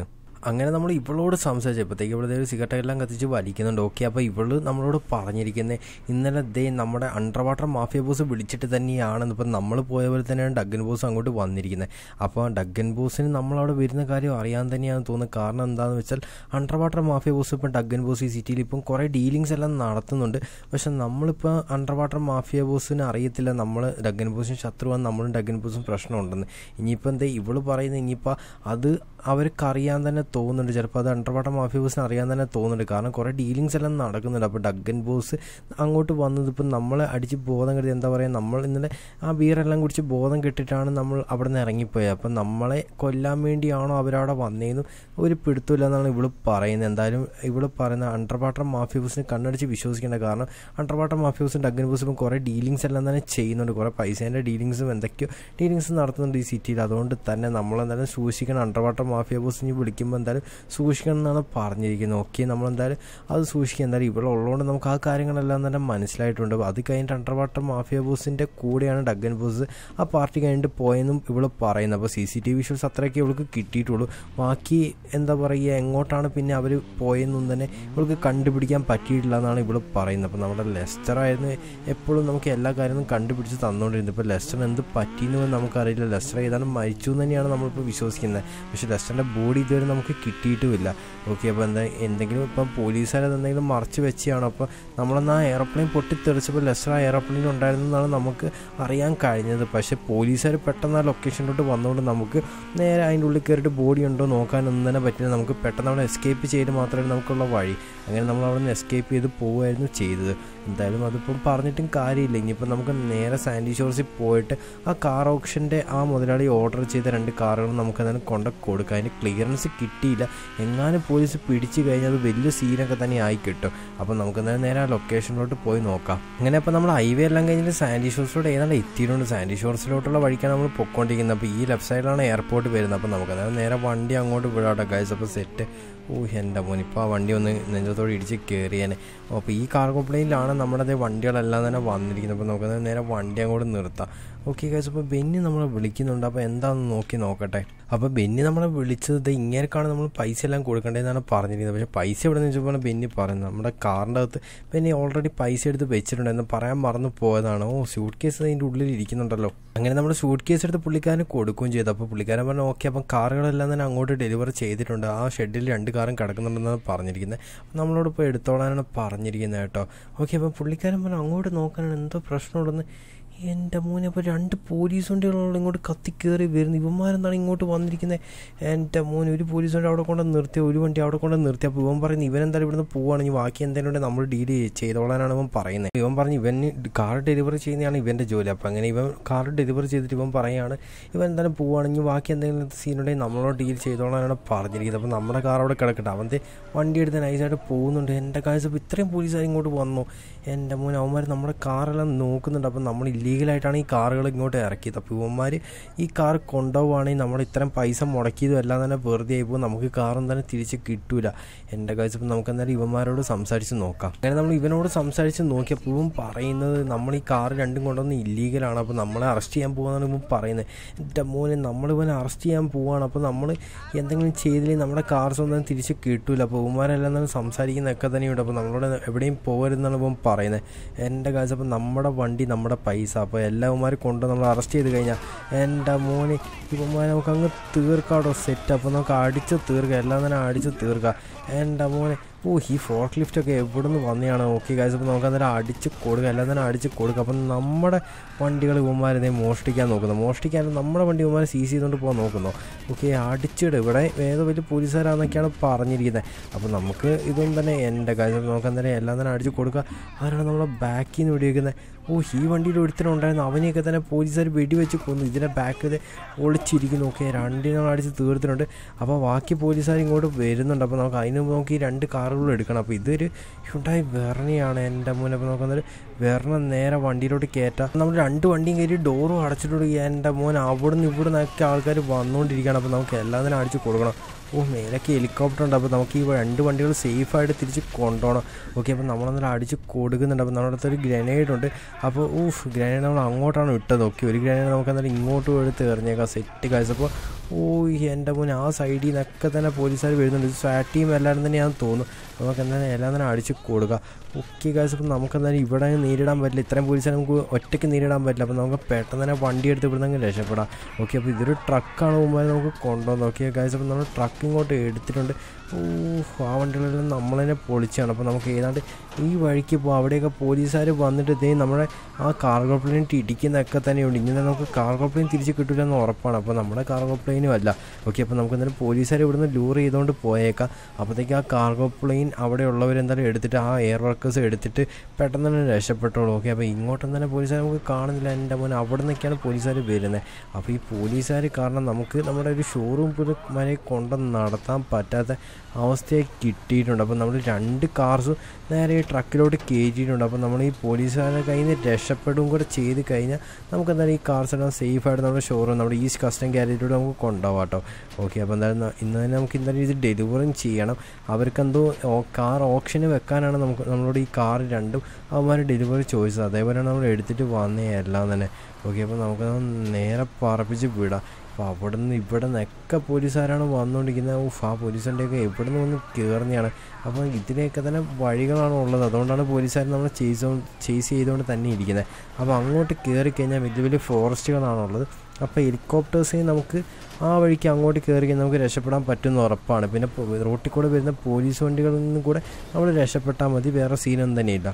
അങ്ങനെ നമ്മൾ ഇവളോട് സംസാരിച്ചപ്പോഴത്തേക്ക് ഇവിടെ ഒരു സിഗരറ്റ് എല്ലാം കത്തിച്ച് വലിക്കുന്നുണ്ട് ഓക്കെ അപ്പോൾ ഇവള് നമ്മളോട് പറഞ്ഞിരിക്കുന്നത് ഇന്നലെ ദേ നമ്മുടെ അണ്ടർ വാട്ടർ മാഫിയ ബോസ് വിളിച്ചിട്ട് തന്നെയാണെന്ന് ഇപ്പം നമ്മൾ പോയ പോലെ തന്നെയാണ് ഡഗൻ ബോസ് അങ്ങോട്ട് വന്നിരിക്കുന്നത് അപ്പോൾ ഡഗൻ ബോസിന് നമ്മളവിടെ വരുന്ന കാര്യം അറിയാൻ തന്നെയാണ് തോന്നുന്നത് കാരണം എന്താണെന്ന് വെച്ചാൽ അണ്ടർ വാട്ടർ മാഫിയ ബോസ് ഇപ്പം ഡഗൻ ബോസ് ഈ സിറ്റിയിൽ ഇപ്പം കുറേ ഡീലിങ്സ് എല്ലാം നടത്തുന്നുണ്ട് പക്ഷെ നമ്മളിപ്പോൾ അണ്ടർ വാട്ടർ മാഫിയ ബോസിന് അറിയത്തില്ല നമ്മൾ ഡഗൻ ബോസിന് ശത്രുവാണ് നമ്മളും ഡഗൻ ബോസും പ്രശ്നമുണ്ടെന്ന് ഇനിയിപ്പോൾ എന്താ ഇവള് പറയുന്നത് ഇനിയിപ്പോൾ അത് അവർക്ക് അറിയാൻ തന്നെ തോന്നുന്നുണ്ട് ചിലപ്പോൾ അത് അണ്ടർ വാട്ടർ മാഫിയ ബോസിന് അറിയാൻ തന്നെ തോന്നുന്നുണ്ട് കാരണം കുറേ ഡീലിങ്സ് എല്ലാം നടക്കുന്നുണ്ട് അപ്പോൾ ഡഗൻ ബോസ് അങ്ങോട്ട് വന്നത് ഇപ്പം നമ്മളെ അടിച്ച് ബോധം കെടുത്തി എന്താ പറയുക നമ്മൾ ഇന്നലെ ആ ബീറെല്ലാം കുടിച്ച് ബോധം കെട്ടിട്ടാണ് നമ്മൾ അവിടെ നിന്ന് ഇറങ്ങിപ്പോയത് അപ്പം നമ്മളെ കൊല്ലാൻ വേണ്ടിയാണോ അവരവിടെ വന്നതെന്ന് ഒരു പിടുത്തമില്ല എന്നാണ് ഇവള് പറയുന്നത് എന്തായാലും ഇവള് പറയുന്ന അണ്ടർ വാട്ടർ മാഫിയ ബോസിന് കണ്ണടിച്ച് വിശ്വസിക്കേണ്ട കാരണം അണ്ടർ വാട്ടർ മാഫിയ ബോസും ഡഗൻ ബോസും ഇപ്പം കുറേ ഡീലിങ്സ് എല്ലാം തന്നെ ചെയ്യുന്നുണ്ട് കുറേ പൈസേൻ്റെ ഡീലിങ്സും എന്തൊക്കെയോ ഡീലിങ്സ് നടത്തുന്നുണ്ട് ഈ സിറ്റിയിൽ അതുകൊണ്ട് തന്നെ നമ്മളെന്തായാലും സൂക്ഷിക്കണം അണ്ടർ വാട്ടർ മാഫിയ ബോസ് ഇനി വിളിക്കുമ്പോൾ എന്തായാലും സൂക്ഷിക്കണം എന്നാണ് പറഞ്ഞിരിക്കുന്നത് ഓക്കെ നമ്മളെന്തായാലും അത് സൂക്ഷിക്കുക എന്തായാലും ഇവിടെ ഉള്ളതുകൊണ്ട് നമുക്ക് ആ കാര്യങ്ങളെല്ലാം തന്നെ മനസ്സിലായിട്ടുണ്ട് അത് കഴിഞ്ഞിട്ട് അണ്ടർ വാട്ടർ മാഫിയ ബോസിൻ്റെ കൂടെയാണ് ഡഗൻ ബോസ് ആ പാർട്ടി കഴിഞ്ഞിട്ട് പോയെന്നും ഇവള് പറയുന്നത് അപ്പോൾ C C T V visuals അത്രയൊക്കെ ഇവൾക്ക് കിട്ടിയിട്ടുള്ളൂ ബാക്കി എന്താ പറയുക എങ്ങോട്ടാണ് പിന്നെ അവർ പോയെന്നും തന്നെ ഇവൾക്ക് കണ്ടുപിടിക്കാൻ പറ്റിയിട്ടില്ല എന്നാണ് ഇവള് പറയുന്നത് അപ്പോൾ നമ്മുടെ ലെസ്റ്റർ ആയിരുന്നു എപ്പോഴും നമുക്ക് എല്ലാ കാര്യങ്ങളും കണ്ടുപിടിച്ച് തന്നുകൊണ്ടിരുന്നത് ഇപ്പോൾ ലെസ്റ്ററിന് എന്ത് പറ്റിയെന്ന് നമുക്കറിയില്ല ലെസ്റ്റർ ഏതാണ്ട് മരിച്ചു എന്ന് തന്നെയാണ് നമ്മളിപ്പോൾ വിശ്വസിക്കുന്നത് പക്ഷേ ലെസ്റ്ററിൻ്റെ ബോഡി ഇതുവരെ നമുക്ക് കിട്ടിയിട്ടുമില്ല ഓക്കെ അപ്പോൾ എന്താ എന്തെങ്കിലും ഇപ്പം പോലീസുകാരത് എന്തെങ്കിലും മറച്ച് വെച്ചാണോ അപ്പോൾ നമ്മളെന്നാ എയർപ്ലെയിൻ പൊട്ടിത്തെറിച്ചപ്പോൾ ലെസ്റ്റർ ആ എയർപ്ലെയിൻ ഉണ്ടായിരുന്നെന്നാണ് നമുക്ക് അറിയാൻ കഴിഞ്ഞത് പക്ഷേ പോലീസുകാർ പെട്ടെന്ന് ആ ലൊക്കേഷനിലോട്ട് വന്നുകൊണ്ട് നമുക്ക് നേരെ അതിൻ്റെ ഉള്ളിൽ കയറിയിട്ട് ബോഡി ഉണ്ടോ നോക്കാനൊന്നും തന്നെ പറ്റില്ല നമുക്ക് പെട്ടെന്ന് അവിടെ എസ്കേപ്പ് ചെയ്ത് മാത്രമേ നമുക്കുള്ള വഴി അങ്ങനെ നമ്മൾ അവിടെ നിന്ന് എസ്കേപ്പ് ചെയ്ത് പോവുമായിരുന്നു ചെയ്തത് എന്തായാലും അതിപ്പം പറഞ്ഞിട്ടും കാര്യമില്ല ഇനിയിപ്പോൾ നമുക്ക് നേരെ സാൻഡി ഷോർസിൽ പോയിട്ട് ആ കാർ ഓപ്ഷൻ്റെ ആ മുതലാളി ഓർഡർ ചെയ്ത രണ്ട് കാറുകൾ നമുക്ക് അതിന് കൊണ്ട് കൊടുക്കാം അതിന് ക്ലിയറൻസ് കിട്ടിയില്ല എങ്ങാനും പോലീസ് പിടിച്ചു കഴിഞ്ഞാൽ അത് വലിയ സീനൊക്കെ തന്നെ ആയി കിട്ടും അപ്പോൾ നമുക്ക് എന്തായാലും നേരെ ആ ലൊക്കേഷനിലോട്ട് പോയി നോക്കാം അങ്ങനെ അപ്പോൾ നമ്മൾ ഹൈവേ എല്ലാം കഴിഞ്ഞിട്ട് സാൻഡി ഷോർസിലോട്ട് ഏതാണ്ട് എത്തിയിട്ടുണ്ട് സാൻഡി ഷോർസിലോട്ടുള്ള വഴിക്കാണ് നമ്മൾ പൊയ്ക്കൊണ്ടിരിക്കുന്നത് അപ്പോൾ ഈ ലെഫ്റ്റ് സൈഡിലാണ് എയർപോർട്ട് വരുന്നത് അപ്പോൾ നമുക്ക് അതായത് നേരെ വണ്ടി അങ്ങോട്ട് വിടാട്ടോ ഗൈസ് അപ്പോൾ സെറ്റ് ഓ എൻ്റെ മോൻ ഇപ്പോൾ ആ വണ്ടി ഒന്ന് നെഞ്ചത്തോട് ഇടിച്ച് കയറിയാനെ അപ്പോൾ ഈ കാർഗോ പ്ലെയിനിലാണ് നമ്മുടെ അതേ വണ്ടികളെല്ലാം തന്നെ വന്നിരിക്കുന്നത് അപ്പോൾ നമുക്ക് നേരെ വണ്ടി അങ്ങോട്ട് നിർത്താം ഓക്കെ ഗൈസ് അപ്പോൾ ബെന്നി നമ്മളെ വിളിക്കുന്നുണ്ട് അപ്പോൾ എന്താണെന്ന് നോക്കി നോക്കട്ടെ അപ്പോൾ ബെന്നി നമ്മളെ വിളിച്ചത് ഇങ്ങനെയൊക്കെയാണ് നമ്മൾ പൈസ എല്ലാം കൊടുക്കേണ്ടതെന്നാണ് പറഞ്ഞിരിക്കുന്നത് പക്ഷേ പൈസ എവിടെ നിന്ന് വെച്ചപ്പോൾ ബെന്നി പറയുന്നത് നമ്മുടെ കാറിൻ്റെ അകത്ത് ബെന്നി ഓൾറെഡി പൈസ എടുത്ത് വെച്ചിട്ടുണ്ട് എന്ന് പറയാൻ മറന്നു പോയതാണ് ഓ സ്യൂട്ട് കേസ് അതിൻ്റെ ഉള്ളിൽ ഇരിക്കുന്നുണ്ടല്ലോ അങ്ങനെ നമ്മൾ സ്യൂട്ട് കേസ് എടുത്ത് പുള്ളിക്കാരന് കൊടുക്കുകയും ചെയ്തു അപ്പോൾ പുള്ളിക്കാരൻ പറഞ്ഞു ഓക്കെ അപ്പം കാറുകളെല്ലാം തന്നെ അങ്ങോട്ട് ഡെലിവർ ചെയ്തിട്ടുണ്ട് ആ ഷെഡിൽ രണ്ട് കാറും കിടക്കുന്നുണ്ടെന്നാണ് പറഞ്ഞിരിക്കുന്നത് നമ്മളോട് ഇപ്പോൾ എടുത്തോളാനാണ് പറഞ്ഞിരിക്കുന്നത് കേട്ടോ ഓക്കെ അപ്പോൾ പുള്ളിക്കാരൻ പറഞ്ഞു അങ്ങോട്ട് നോക്കാനാണ് എന്തോ പ്രശ്നമുണ്ടെന്ന് എൻ്റെ മോനെ അപ്പോൾ രണ്ട് പോലീസ് വണ്ടികളുള്ള ഇങ്ങോട്ട് കത്തിക്കേറി വരുന്നു ഇവന്മാരെന്താണ് ഇങ്ങോട്ട് വന്നിരിക്കുന്നത് എൻ്റെ മോനെ ഒരു പോലീസ് വണ്ടി അവിടെ കൊണ്ട് നിർത്തി ഒരു വണ്ടി അവിടെ കൊണ്ട് നിർത്തി അപ്പോൾ ഇവൻ പറയുന്നത് ഇവൻ എന്തായാലും ഇവിടുന്ന് പോവുകയാണെങ്കിൽ ബാക്കി എന്തെങ്കിലും ഉണ്ടെങ്കിൽ നമ്മൾ ഡീൽ ചെയ്തോളാനാണ് ഇവൻ പറയുന്നത് ഇവൻ പറഞ്ഞു ഇവന് കാർ ഡെലിവറി ചെയ്യുന്നതാണ് ഇവൻ്റെ ജോലി അപ്പോൾ അങ്ങനെ ഇവൻ കാർ ഡെലിവറി ചെയ്തിട്ട് ഇവൻ പറയുകയാണ് ഇവൻ എന്തായാലും പോവുകയാണെങ്കിൽ ബാക്കി എന്തെങ്കിലും സീനുണ്ടെങ്കിൽ നമ്മളോട് ഡീൽ ചെയ്തോളാനാണ് പറഞ്ഞിരിക്കുന്നത് അപ്പോൾ നമ്മുടെ കാർ അവിടെ കിടക്കട്ടെ അവൻ്റെ വണ്ടി എടുത്ത് നൈസായിട്ട് പോകുന്നുണ്ട് എൻ്റെ കാഴ്ച ഇപ്പോൾ ഇത്രയും പോലീസുകാർ ഇങ്ങോട്ട് വന്നു എൻ്റെ മോൻ അവന്മാർ നമ്മുടെ കാറെല്ലാം നോക്കുന്നുണ്ട് അപ്പോൾ നമ്മൾ ഇല്ലീഗലായിട്ടാണ് ഈ കാറുകൾ ഇങ്ങോട്ട് ഇറക്കിയത് അപ്പോൾ ഇവന്മാർ ഈ കാർ കൊണ്ടുപോവുകയാണെങ്കിൽ നമ്മൾ ഇത്രയും പൈസ മുടക്കിയതും എല്ലാം തന്നെ വെറുതെ ആയിപ്പോൾ നമുക്ക് കാറും തന്നെ തിരിച്ച് കിട്ടൂല എൻ്റെ കാഴ്ചപ്പോൾ നമുക്ക് എന്തായാലും ഇവന്മാരോട് സംസാരിച്ച് നോക്കാം അങ്ങനെ നമ്മൾ ഇവനോട് സംസാരിച്ച് നോക്കിയപ്പോൾ ഇവൻ പറയുന്നത് നമ്മൾ ഈ കാർ രണ്ടും കൊണ്ടുവന്ന് ഇല്ലീഗലാണ് അപ്പോൾ നമ്മളെ അറസ്റ്റ് ചെയ്യാൻ പോകുന്നതാണ് ഇവൻ പറയുന്നത് എൻ്റെ മോനെ നമ്മളിവനെ അറസ്റ്റ് ചെയ്യാൻ പോവുകയാണ് അപ്പോൾ നമ്മൾ എന്തെങ്കിലും ചെയ്തില്ലെങ്കിൽ നമ്മുടെ കാർ സ്വന്തം തിരിച്ച് കിട്ടൂല അപ്പോൾ ഇവന്മാരെല്ലാം തന്നെ സംസാരിക്കുന്നതൊക്കെ തന്നെയുണ്ട് അപ്പോൾ നമ്മളോട് എവിടെയും പോകരുതെന്നാണ് ഇവൻ പറയുന്നത് എൻ്റെ കാഴ്ച അപ്പോൾ നമ്മുടെ വണ്ടി നമ്മുടെ പൈസ അപ്പോൾ എല്ലാവന്മാരും കൊണ്ട് നമ്മൾ അറസ്റ്റ് ചെയ്ത് കഴിഞ്ഞാൽ എൻ്റെ മോനെ ഇവന്മാരെ നമുക്ക് അങ്ങ് തീർക്കാടോ സെറ്റ് അപ്പോൾ നമുക്ക് അടിച്ച് തീർക്കാം എല്ലാം തന്നെ അടിച്ച് തീർക്കാം എൻ്റെ മോനെ ഓ ഈ ഫോർക്ക് ലിഫ്റ്റൊക്കെ എവിടെ നിന്ന് വന്നെയാണ് ഓക്കെ കാഴ്ച അപ്പോൾ നമുക്ക് അന്നേരം അടിച്ച് കൊടുക്കുക എല്ലാം തന്നെ അടിച്ച് കൊടുക്കുക അപ്പം നമ്മുടെ വണ്ടികൾ ഇവന്മാരെ മോഷ്ടിക്കാൻ നോക്കുന്നു മോഷ്ടിക്കാൻ നമ്മുടെ വണ്ടി ഇവന്മാരെ സീസ് ചെയ്തുകൊണ്ട് പോകാൻ നോക്കുന്നു ഓക്കെ അടിച്ചിട് ഇവിടെ ഏതോ വലിയ പോലീസുകാരാന്നൊക്കെയാണ് പറഞ്ഞിരിക്കുന്നത് അപ്പോൾ നമുക്ക് ഇതൊന്നും തന്നെ എൻ്റെ കാര്യം നമുക്ക് അന്നേരം എല്ലാം തന്നെ അടിച്ച് കൊടുക്കുക ആരാണ് നമ്മളെ ബാക്കിൽ നിന്ന് വെടിവെക്കുന്നത് ഓ ഈ വണ്ടിയിൽ ഒരുത്തനുണ്ടായിരുന്നു അവനെയൊക്കെ തന്നെ പോലീസുകാർ വെടിവെച്ച് കൊന്നു ഇതിൻ്റെ ബാക്കിൽ ഒളിച്ചിരിക്കുന്നു ഓക്കെ രണ്ടിനും അടിച്ച് തീർത്തിട്ടുണ്ട് അപ്പോൾ ബാക്കി പോലീസുകാർ ഇങ്ങോട്ട് വരുന്നുണ്ട് അപ്പോൾ നമുക്ക് അതിന് നമുക്ക് ഈ രണ്ട് കാറുകളും എടുക്കണം അപ്പോൾ ഇതൊരു ഹുണ്ടായി വെറണിയാണ് എൻ്റെ മുന്നേ അപ്പോൾ നമുക്ക് വേറെ നേരെ വണ്ടിയിലോട്ട് കയറ്റാം നമ്മൾ രണ്ട് വണ്ടിയും കയറി ഡോറും അടച്ചിട്ട് എൻ്റെ മോൻ അവിടെ നിന്ന് ഇവിടെ നിന്നൊക്കെ ആൾക്കാർ വന്നുകൊണ്ടിരിക്കുകയാണ് അപ്പോൾ നമുക്ക് എല്ലാത്തിനും അടിച്ച് കൊടുക്കണം ഓ മേലൊക്കെ ഹെലികോപ്റ്റർ ഉണ്ട് അപ്പോൾ നമുക്ക് ഈ രണ്ട് വണ്ടികൾ സേഫായിട്ട് തിരിച്ച് കൊണ്ടുപോകണം ഓക്കെ അപ്പോൾ നമ്മളന്നേരം അടിച്ച് കൊടുക്കുന്നുണ്ട് അപ്പോൾ നമ്മുടെ അടുത്ത് ഒരു ഗ്രനേഡ് ഉണ്ട് അപ്പോൾ ഊഫ് ഗ്രനേഡ് നമ്മൾ അങ്ങോട്ടാണ് ഇട്ടത് ഓക്കെ ഒരു ഗ്രനേഡ് നമുക്ക് അന്നേരം ഇങ്ങോട്ടും എടുത്ത് എറിഞ്ഞേക്കാം സെറ്റ് കാഴ്ച അപ്പോൾ ഓ എൻ്റെ മോൻ ആ സൈഡിൽ നിന്നൊക്കെ തന്നെ പോലീസുകാർ വരുന്നുണ്ട് സ്വാറ്റ് ടീം എല്ലാവരും തന്നെയാണെന്ന് തോന്നുന്നു നമുക്ക് എന്തായാലും എല്ലാം തന്നെ അടിച്ച് കൊടുക്കുക ഓക്കെ കാഴ്ച അപ്പോൾ നമുക്ക് എന്തായാലും ഇവിടെ നേരിടാൻ പറ്റില്ല ഇത്രയും പോലീസിനെ നമുക്ക് ഒറ്റയ്ക്ക് നേരിടാൻ പറ്റില്ല അപ്പോൾ നമുക്ക് പെട്ടെന്ന് തന്നെ വണ്ടി എടുത്ത് ഇവിടെ നിന്ന് രക്ഷപ്പെടാം ഓക്കെ അപ്പോൾ ഇതൊരു ട്രക്കാണ് മുമ്പായി നമുക്ക് കൊണ്ടുവന്നത് ഓക്കെ കാഴ്ച അപ്പോൾ നമ്മൾ ട്രക്ക് ഇങ്ങോട്ട് എടുത്തിട്ടുണ്ട് ഓ ആ വണ്ടികളെല്ലാം നമ്മൾ തന്നെ പൊളിച്ചാണ് അപ്പോൾ നമുക്ക് ഏതാണ്ട് ഈ വഴിക്ക് ഇപ്പോൾ അവിടെയൊക്കെ പോലീസുകാർ വന്നിട്ട് ഇതേ നമ്മുടെ ആ കാർഗോ പ്ലെയിൻ ഇടിക്കുന്നതൊക്കെ തന്നെയുണ്ട് ഇങ്ങനെ നമുക്ക് കാർഗോ പ്ലെയിൻ തിരിച്ച് കിട്ടില്ലെന്ന് ഉറപ്പാണ് അപ്പോൾ നമ്മുടെ കാർഗോ പ്ലെയിനും അല്ല ഓക്കെ അപ്പോൾ നമുക്ക് എന്തായാലും പോലീസുകാർ ഇവിടുന്ന് ലൂർ ചെയ്തുകൊണ്ട് പോയേക്കാം അപ്പോഴത്തേക്ക് ആ കാർഗോ പ്ലെയിൻ അവിടെ ഉള്ളവരെന്തായാലും എടുത്തിട്ട് ആ എയർ വർക്കേഴ്സ് എടുത്തിട്ട് പെട്ടെന്ന് തന്നെ രക്ഷപ്പെട്ടോളൂ ഓക്കെ അപ്പോൾ ഇങ്ങോട്ടും തന്നെ പോലീസുകാർ നമുക്ക് കാണുന്നില്ല എൻ്റെ മോൻ അവിടെ നിന്നൊക്കെയാണ് പോലീസുകാർ വരുന്നത് അപ്പോൾ ഈ പോലീസുകാർ കാരണം നമുക്ക് നമ്മുടെ ഒരു ഷോറൂം പോലും വരെ കൊണ്ട് നടത്താൻ പറ്റാത്ത അവസ്ഥയെ കിട്ടിയിട്ടുണ്ട് അപ്പോൾ നമ്മൾ രണ്ട് കാർസും നേരെ ഈ ട്രക്കിലോട്ട് കയറ്റിയിട്ടുണ്ട് അപ്പോൾ നമ്മൾ ഈ പോലീസുകാരുടെ കയ്യിൽ നിന്ന് രക്ഷപ്പെടുകയും കൂടെ ചെയ്ത് കഴിഞ്ഞാൽ നമുക്ക് എന്തായാലും ഈ കാർസ് എല്ലാം സേഫായിട്ട് നമ്മുടെ ഷോറൂം നമ്മുടെ ഈസ്റ്റ് കസ്റ്റം ഗ്യാരേജിലൂടെ നമുക്ക് കൊണ്ടുപോകാം കേട്ടോ ഓക്കെ അപ്പോൾ എന്തായാലും ഇന്ന് തന്നെ നമുക്ക് എന്തായാലും ഇത് ഡെലിവറിയും ചെയ്യണം അവർക്കെന്തോ കാർ ഓപ്ഷന് വെക്കാനാണ് നമുക്ക് നമ്മളോട് ഈ കാർ രണ്ടും അവന്മാർ ഡെലിവറി ചോദിച്ചത് അതേപോലെയാണ് നമ്മൾ എടുത്തിട്ട് വന്നേ എല്ലാം തന്നെ ഓക്കെ അപ്പോൾ നമുക്ക് നേരെ പറപ്പിച്ച് വിടാം അപ്പോൾ അവിടെ നിന്ന് ഇവിടെ നിന്നൊക്കെ പോലീസുകാരാണ് വന്നുകൊണ്ടിരിക്കുന്നത് ഊഫ് ആ പോലീസിൻ്റെയൊക്കെ എവിടെ നിന്ന് വന്ന് കയറുന്നതാണ് അപ്പോൾ ഇതിനെയൊക്കെ തന്നെ വഴികളാണ് ഉള്ളത് അതുകൊണ്ടാണ് പോലീസുകാർ നമ്മൾ ചേസ് ചേസ് ചെയ്തുകൊണ്ട് തന്നെ ഇരിക്കുന്നത് അപ്പോൾ അങ്ങോട്ട് കയറി കഴിഞ്ഞാൽ വലിയ വലിയ ഫോറസ്റ്റുകളാണുള്ളത് അപ്പോൾ ഹെലികോപ്റ്റേഴ്സിന് നമുക്ക് ആ വഴിക്ക് അങ്ങോട്ട് കയറി കഴിഞ്ഞാൽ നമുക്ക് രക്ഷപ്പെടാൻ പറ്റുമെന്ന് ഉറപ്പാണ് പിന്നെ റോട്ടിൽ കൂടെ വരുന്ന പോലീസ് വണ്ടികളിൽ നിന്നും കൂടെ നമ്മൾ രക്ഷപ്പെട്ടാൽ മതി വേറെ സീനൊന്നും തന്നെയില്ല